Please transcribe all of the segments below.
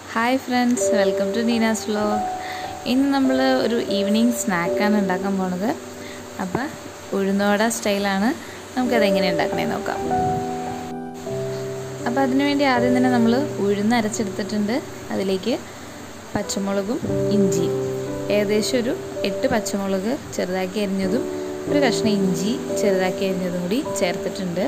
hi friends welcome to Neena's vlog ഇന്ന് നമ്മൾ ഒരു ഈവനിങ് സ്നാക്കാണ് ഉണ്ടാക്കാൻ പോണത് അപ്പോൾ ഉഴുന്നോട സ്റ്റൈലാണ് നമുക്കത് എങ്ങനെ ഉണ്ടാക്കണേന്ന് നോക്കാം അപ്പോൾ അതിനുവേണ്ടി ആദ്യം തന്നെ നമ്മൾ ഉഴുന്ന് അരച്ചെടുത്തിട്ടുണ്ട് അതിലേക്ക് പച്ചമുളകും ഇഞ്ചിയും ഏകദേശം ഒരു എട്ട് പച്ചമുളക് ചെറുതാക്കി അരിഞ്ഞതും ഒരു കഷ്ണം ഇഞ്ചി ചെറുതാക്കി അരിഞ്ഞതും കൂടി ചേർത്തിട്ടുണ്ട്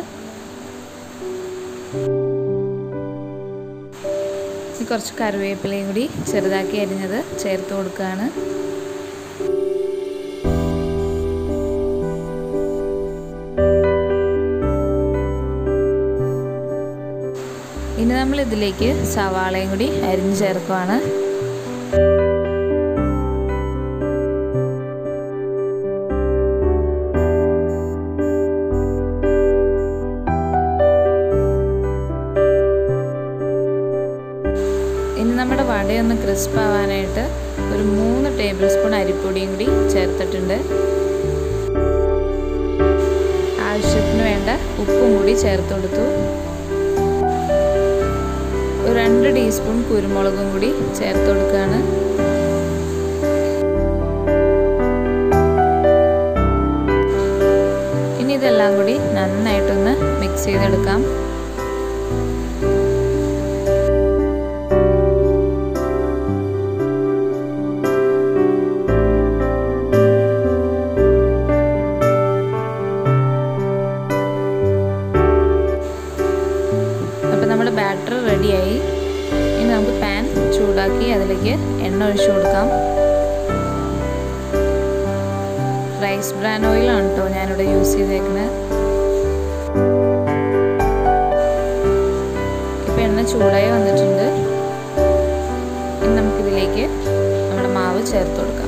ഇനി കുറച്ച് കറിവേപ്പിലയും കൂടി ചെറുതാക്കി അരിഞ്ഞത് ചേർത്ത് കൊടുക്കുകയാണ് ഇനി നമ്മൾ ഇതിലേക്ക് സവാളയും കൂടി അരിഞ്ഞ് ചേർക്കുവാണ് ഇനി നമ്മുടെ വടയൊന്ന് ക്രിസ്പ് ആവാനായിട്ട് ഒരു മൂന്ന് ടേബിൾ സ്പൂൺ അരിപ്പൊടിയും കൂടി ചേർത്തിട്ടുണ്ട് ആവശ്യത്തിന് വേണ്ട ഉപ്പും കൂടി ചേർത്ത് കൊടുത്തു ഒരു രണ്ട് ടീസ്പൂൺ കുരുമുളകും കൂടി ചേർത്ത് കൊടുക്കുകയാണ് ഇനി ഇതെല്ലാം കൂടി നന്നായിട്ടൊന്ന് മിക്സ് ചെയ്തെടുക്കാം അപ്പോൾ നമ്മുടെ ബാറ്റർ റെഡിയായി ഇനി നമുക്ക് പാൻ ചൂടാക്കി അതിലേക്ക് എണ്ണ ഒഴിച്ചു കൊടുക്കാം റൈസ് ബ്രാൻ ഓയിലാണ് കേട്ടോ ഞാനിവിടെ യൂസ് ചെയ്തേക്കുന്നത് ഇപ്പം എണ്ണ ചൂടായി വന്നിട്ടുണ്ട് ഇനി നമുക്കിതിലേക്ക് നമ്മുടെ മാവ് ചേർത്ത് കൊടുക്കാം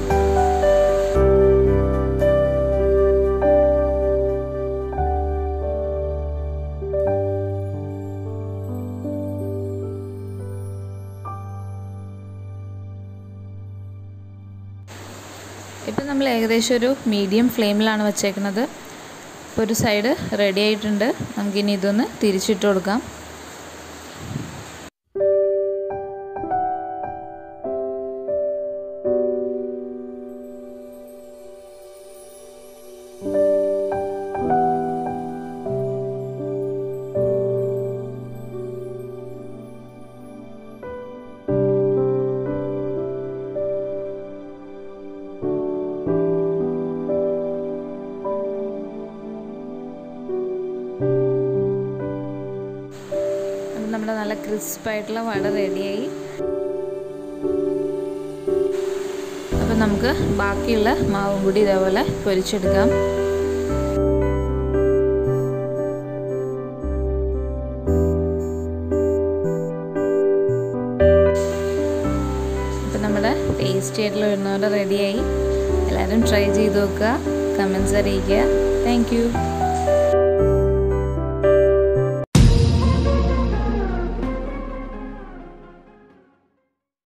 ഇപ്പം നമ്മൾ ഏകദേശം ഒരു മീഡിയം ഫ്ലെയിമിലാണ് വെച്ചേക്കുന്നത് ഇപ്പോൾ ഒരു സൈഡ് റെഡി ആയിട്ടുണ്ട് നമുക്കിനി ഇതൊന്ന് തിരിച്ചിട്ട് കൊടുക്കാം അപ്പം നമ്മുടെ നല്ല ക്രിസ്പായിട്ടുള്ള വട റെഡിയായി അപ്പം നമുക്ക് ബാക്കിയുള്ള മാവും കൂടി ഇതേപോലെ പൊരിച്ചെടുക്കാം അപ്പം നമ്മുടെ ടേസ്റ്റി ആയിട്ടുള്ള ഉഴുന്നോടെ റെഡിയായി എല്ലാവരും ട്രൈ ചെയ്ത് നോക്കുക കമൻസ് അറിയിക്കുക താങ്ക്